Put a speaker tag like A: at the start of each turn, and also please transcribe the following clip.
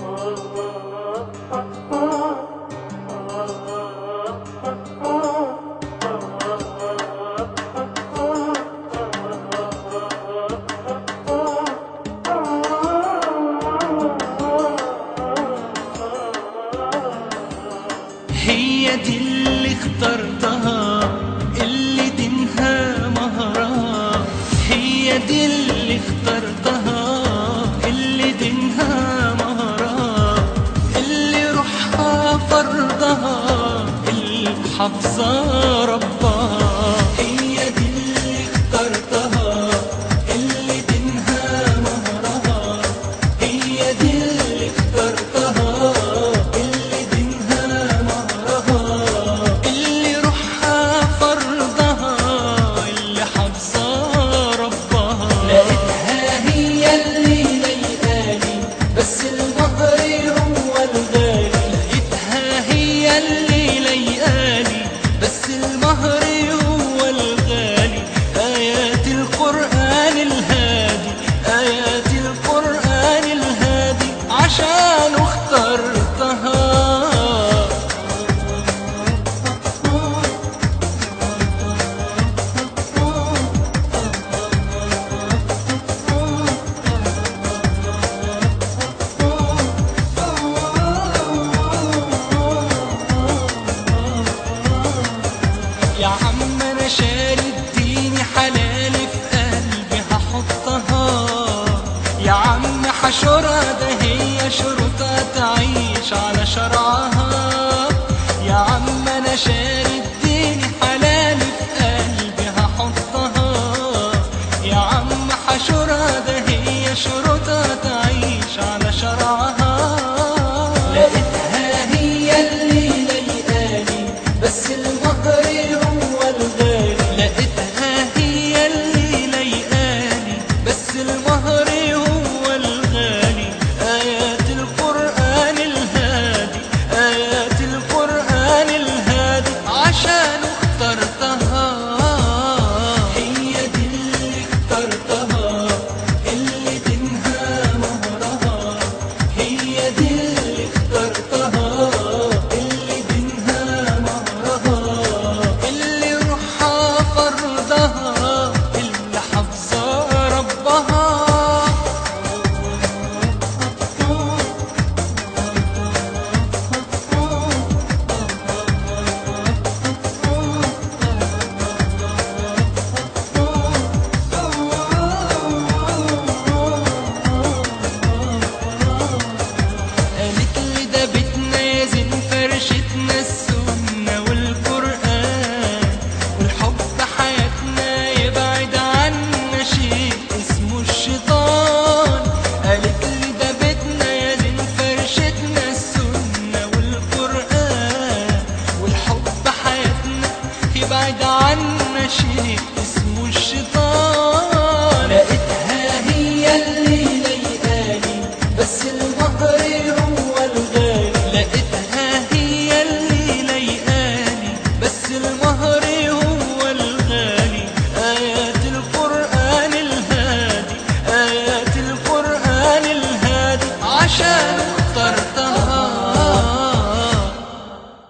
A: هي دي اللي اخترتها اللي دينها مهرها هي دي اللي اخترتها اللي دينها مهرها اللي روحها فرضها اللي حافظة ربها هي دي اللي اخترتها اللي دينها مهرها هي دي اللي اخترتها اللي دينها مهرها اللي روحها فرضها اللي حافظة ربها لقيتها هي اللي لايقالي بس المهر هو الغالي لقيتها هي اللي لايقالي بس المهر هو الغالي آيات القرآن الهادي آيات القرآن الهادي عشان اخترتها يا عم انا شاري اديني حلالي في قلبي هحطها يا عم حشرها ده هي شروطها تعيش على شرعها يا عم انا شاري